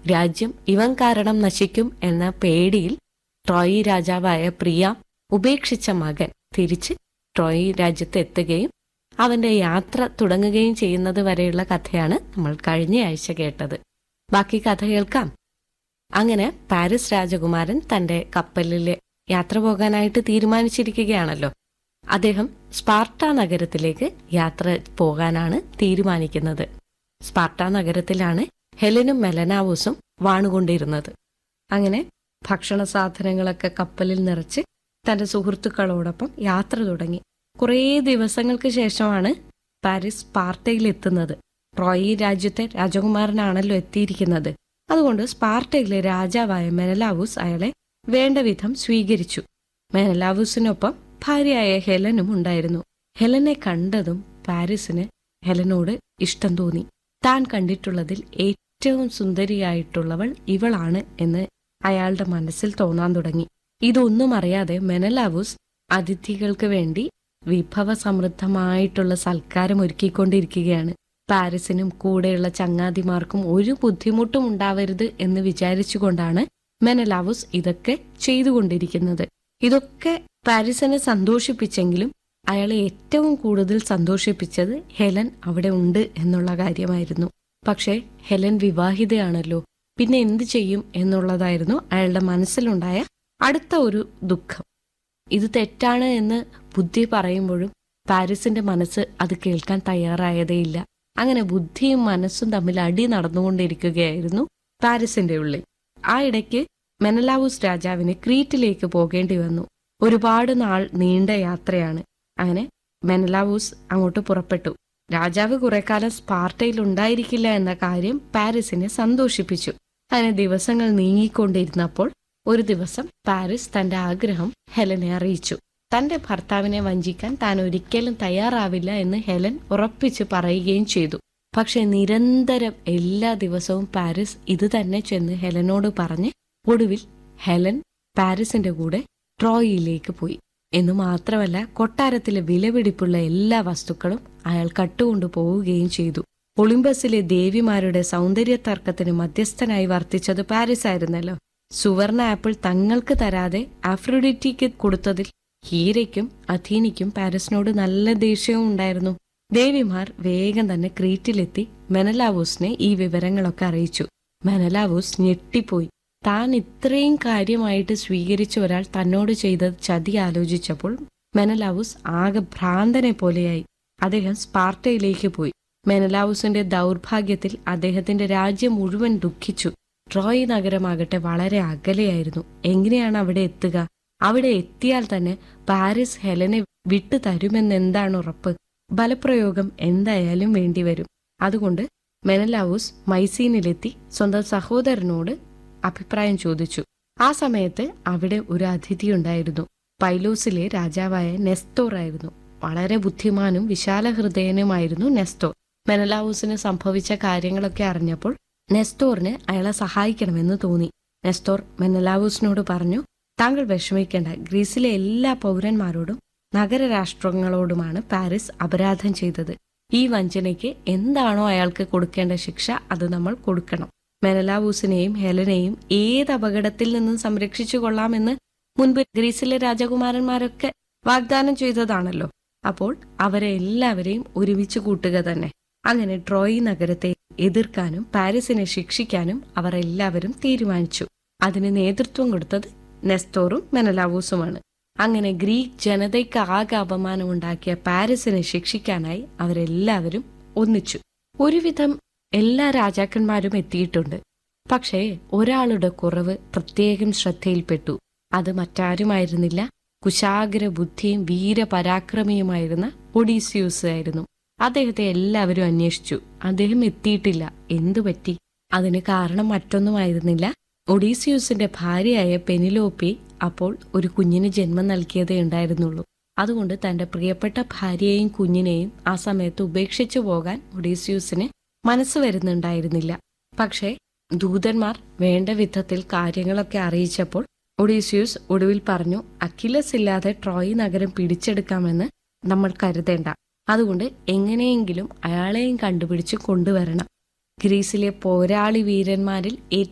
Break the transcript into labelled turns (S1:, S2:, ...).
S1: രാജ്യം ഇവൻ കാരണം നശിക്കും എന്ന പേടിയിൽ ട്രോയി രാജാവായ പ്രിയ ഉപേക്ഷിച്ച മകൻ തിരിച്ച് ട്രോയി രാജ്യത്ത് എത്തുകയും അവന്റെ യാത്ര തുടങ്ങുകയും ചെയ്യുന്നത് വരെയുള്ള കഥയാണ് നമ്മൾ കഴിഞ്ഞ ആഴ്ച കേട്ടത് ബാക്കി കഥ കേൾക്കാം അങ്ങനെ പാരീസ് രാജകുമാരൻ തന്റെ കപ്പലിൽ യാത്ര പോകാനായിട്ട് തീരുമാനിച്ചിരിക്കുകയാണല്ലോ അദ്ദേഹം സ്പാർട്ട നഗരത്തിലേക്ക് യാത്ര പോകാനാണ് തീരുമാനിക്കുന്നത് സ്പാർട്ട നഗരത്തിലാണ് ഹെലനും മെലനാവൂസും വാണുകൊണ്ടിരുന്നത് അങ്ങനെ ഭക്ഷണ സാധനങ്ങളൊക്കെ കപ്പലിൽ നിറച്ച് തന്റെ സുഹൃത്തുക്കളോടൊപ്പം യാത്ര തുടങ്ങി കുറേ ദിവസങ്ങൾക്ക് ശേഷമാണ് പാരീസ് സ്പാർട്ടയിൽ എത്തുന്നത് ട്രോയി രാജ്യത്തെ രാജകുമാരനാണല്ലോ എത്തിയിരിക്കുന്നത് അതുകൊണ്ട് സ്പാർട്ടയിലെ രാജാവായ മെനലാവൂസ് അയാളെ വേണ്ട വിധം സ്വീകരിച്ചു മെനലാവൂസിനൊപ്പം ഭാര്യയായ ഹെലനും ഉണ്ടായിരുന്നു ഹെലനെ കണ്ടതും പാരീസിന് ഹെലനോട് ഇഷ്ടം തോന്നി താൻ കണ്ടിട്ടുള്ളതിൽ ഏറ്റവും സുന്ദരിയായിട്ടുള്ളവൾ ഇവളാണ് എന്ന് അയാളുടെ മനസ്സിൽ തോന്നാൻ തുടങ്ങി ഇതൊന്നും അറിയാതെ മെനലാവൂസ് അതിഥികൾക്ക് വേണ്ടി വിഭവ സമൃദ്ധമായിട്ടുള്ള സൽക്കാരം ഒരുക്കിക്കൊണ്ടിരിക്കുകയാണ് പാരീസിനും കൂടെയുള്ള ചങ്ങാതിമാർക്കും ഒരു ബുദ്ധിമുട്ടും ഉണ്ടാവരുത് എന്ന് വിചാരിച്ചുകൊണ്ടാണ് മെനലാവൂസ് ഇതൊക്കെ ചെയ്തുകൊണ്ടിരിക്കുന്നത് ഇതൊക്കെ പാരീസിനെ സന്തോഷിപ്പിച്ചെങ്കിലും അയാളെ ഏറ്റവും കൂടുതൽ സന്തോഷിപ്പിച്ചത് ഹെലൻ അവിടെ ഉണ്ട് എന്നുള്ള കാര്യമായിരുന്നു പക്ഷേ ഹെലൻ വിവാഹിതയാണല്ലോ പിന്നെ എന്ത് ചെയ്യും എന്നുള്ളതായിരുന്നു അയാളുടെ മനസ്സിലുണ്ടായ അടുത്ത ഒരു ദുഃഖം ഇത് തെറ്റാണ് എന്ന് ബുദ്ധി പറയുമ്പോഴും പാരീസിന്റെ മനസ്സ് അത് കേൾക്കാൻ തയ്യാറായതേയില്ല അങ്ങനെ ബുദ്ധിയും മനസ്സും തമ്മിൽ അടി നടന്നുകൊണ്ടിരിക്കുകയായിരുന്നു പാരീസിന്റെ ഉള്ളിൽ ആ ഇടയ്ക്ക് മെനലാവൂസ് രാജാവിന് ക്രീറ്റിലേക്ക് പോകേണ്ടി വന്നു ഒരുപാട് നാൾ നീണ്ട യാത്രയാണ് അങ്ങനെ മെനലാവൂസ് അങ്ങോട്ട് പുറപ്പെട്ടു രാജാവ് കുറെ കാലം സ്പാർട്ടയിൽ ഉണ്ടായിരിക്കില്ല എന്ന കാര്യം പാരീസിനെ സന്തോഷിപ്പിച്ചു അങ്ങനെ ദിവസങ്ങൾ നീങ്ങിക്കൊണ്ടിരുന്നപ്പോൾ ഒരു ദിവസം പാരീസ് തന്റെ ആഗ്രഹം ഹെലനെ അറിയിച്ചു തന്റെ ഭർത്താവിനെ വഞ്ചിക്കാൻ താൻ ഒരിക്കലും തയ്യാറാവില്ല എന്ന് ഹെലൻ ഉറപ്പിച്ചു പറയുകയും ചെയ്തു പക്ഷെ നിരന്തരം എല്ലാ ദിവസവും പാരീസ് ഇത് തന്നെ ചെന്ന് ഹെലനോട് പറഞ്ഞ് ഒടുവിൽ ഹെലൻ പാരീസിന്റെ കൂടെ ട്രോയിലേക്ക് പോയി എന്ന് മാത്രമല്ല കൊട്ടാരത്തിലെ വിലപിടിപ്പുള്ള എല്ലാ വസ്തുക്കളും അയാൾ കട്ടുകൊണ്ടു പോവുകയും ചെയ്തു ഒളിമ്പസിലെ ദേവിമാരുടെ സൗന്ദര്യ തർക്കത്തിന് മധ്യസ്ഥനായി വർത്തിച്ചത് പാരീസ് ആയിരുന്നല്ലോ സുവർണ ആപ്പിൾ തങ്ങൾക്ക് തരാതെ ആഫ്രോഡിറ്റിക്ക് കൊടുത്തതിൽ ഹീരയ്ക്കും അഥീനിക്കും പാരീസിനോട് നല്ല ദേഷ്യവും ഉണ്ടായിരുന്നു ദേവിമാർ വേഗം തന്നെ ക്രീറ്റിലെത്തി മെനലാവൂസിനെ ഈ വിവരങ്ങളൊക്കെ അറിയിച്ചു മെനലാവൂസ് ഞെട്ടിപ്പോയി താൻ ഇത്രയും കാര്യമായിട്ട് സ്വീകരിച്ച ഒരാൾ തന്നോട് ചെയ്ത ചതി ആലോചിച്ചപ്പോൾ മെനലാവൂസ് ആകെ ഭ്രാന്തനെ പോലെയായി അദ്ദേഹം സ്പാർട്ടയിലേക്ക് പോയി മെനലാവൂസിന്റെ ദൗർഭാഗ്യത്തിൽ അദ്ദേഹത്തിന്റെ രാജ്യം മുഴുവൻ ദുഃഖിച്ചു ട്രോയ് നഗരമാകട്ടെ വളരെ അകലെയായിരുന്നു എങ്ങനെയാണ് അവിടെ എത്തുക അവിടെ എത്തിയാൽ തന്നെ പാരീസ് ഹെലനെ വിട്ടു തരുമെന്നെന്താണ് ഉറപ്പ് ബലപ്രയോഗം എന്തായാലും വേണ്ടിവരും അതുകൊണ്ട് മെനലാവൂസ് മൈസീനിലെത്തി സ്വന്തം സഹോദരനോട് അഭിപ്രായം ചോദിച്ചു ആ സമയത്ത് അവിടെ ഒരു അതിഥി ഉണ്ടായിരുന്നു പൈലോസിലെ രാജാവായ നെസ്തോർ ആയിരുന്നു വളരെ ബുദ്ധിമാനും വിശാല ഹൃദയനുമായിരുന്നു നെസ്തോർ മെനലാവൂസിന് സംഭവിച്ച കാര്യങ്ങളൊക്കെ അറിഞ്ഞപ്പോൾ നെസ്തോറിന് അയാളെ സഹായിക്കണമെന്ന് തോന്നി നെസ്തോർ മെനലാവൂസിനോട് പറഞ്ഞു താങ്കൾ വിഷമിക്കേണ്ട ഗ്രീസിലെ എല്ലാ പൗരന്മാരോടും നഗരരാഷ്ട്രങ്ങളോടുമാണ് പാരീസ് അപരാധം ചെയ്തത് ഈ വഞ്ചനയ്ക്ക് എന്താണോ അയാൾക്ക് കൊടുക്കേണ്ട ശിക്ഷ അത് നമ്മൾ കൊടുക്കണം മെനലാവൂസിനെയും ഹെലനെയും ഏത് അപകടത്തിൽ നിന്നും സംരക്ഷിച്ചു കൊള്ളാമെന്ന് മുൻപ് ഗ്രീസിലെ രാജകുമാരന്മാരൊക്കെ വാഗ്ദാനം ചെയ്തതാണല്ലോ അപ്പോൾ അവരെ എല്ലാവരെയും ഒരുമിച്ച് കൂട്ടുക തന്നെ അങ്ങനെ ട്രോയി നഗരത്തെ എതിർക്കാനും പാരീസിനെ ശിക്ഷിക്കാനും അവർ എല്ലാവരും തീരുമാനിച്ചു അതിന് നേതൃത്വം കൊടുത്തത് നെസ്തോറും മെനലാവൂസുമാണ് അങ്ങനെ ഗ്രീക്ക് ജനതയ്ക്ക് ആകെ അപമാനമുണ്ടാക്കിയ പാരീസിനെ ശിക്ഷിക്കാനായി അവരെല്ലാവരും ഒന്നിച്ചു ഒരുവിധം എല്ലാ രാജാക്കന്മാരും എത്തിയിട്ടുണ്ട് പക്ഷേ ഒരാളുടെ കുറവ് പ്രത്യേകം ശ്രദ്ധയിൽപ്പെട്ടു അത് മറ്റാരുമായിരുന്നില്ല കുശാഗ്ര ബുദ്ധിയും വീരപരാക്രമിയുമായിരുന്ന ഒഡീസിയൂസ് ആയിരുന്നു അദ്ദേഹത്തെ എല്ലാവരും അന്വേഷിച്ചു അദ്ദേഹം എത്തിയിട്ടില്ല എന്തു പറ്റി അതിന് കാരണം മറ്റൊന്നുമായിരുന്നില്ല ഒഡീസിയൂസിന്റെ ഭാര്യയായ പെനിലോപ്പി അപ്പോൾ ഒരു കുഞ്ഞിന് ജന്മം നൽകിയതേ ഉണ്ടായിരുന്നുള്ളൂ അതുകൊണ്ട് തന്റെ പ്രിയപ്പെട്ട ഭാര്യയെയും കുഞ്ഞിനെയും ആ സമയത്ത് ഉപേക്ഷിച്ചു പോകാൻ ഒഡീസിയൂസിന് മനസ്സ് വരുന്നുണ്ടായിരുന്നില്ല പക്ഷേ ദൂതന്മാർ വേണ്ട വിധത്തിൽ കാര്യങ്ങളൊക്കെ അറിയിച്ചപ്പോൾ ഒഡീസിയൂസ് ഒടുവിൽ പറഞ്ഞു അക്കിലസ് ഇല്ലാതെ ട്രോയ് നഗരം പിടിച്ചെടുക്കാമെന്ന് നമ്മൾ കരുതേണ്ട അതുകൊണ്ട് എങ്ങനെയെങ്കിലും അയാളെയും കണ്ടുപിടിച്ച് കൊണ്ടുവരണം ഗ്രീസിലെ പോരാളി വീരന്മാരിൽ